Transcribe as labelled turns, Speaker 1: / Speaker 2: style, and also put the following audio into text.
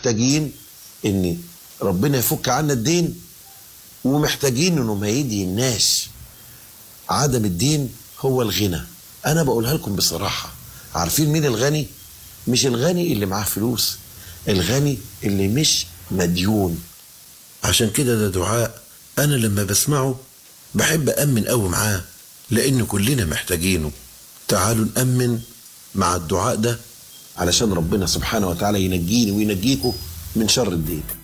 Speaker 1: محتاجين ان ربنا يفك عنا الدين ومحتاجين انه ما يدي الناس عدم الدين هو الغنى انا بقولها لكم بصراحه عارفين مين الغني مش الغني اللي معاه فلوس الغني اللي مش مديون عشان كده ده دعاء انا لما بسمعه بحب امن قوي معاه لان كلنا محتاجينه تعالوا نامن مع الدعاء ده علشان ربنا سبحانه وتعالى ينجيني وينجيكم من شر الدين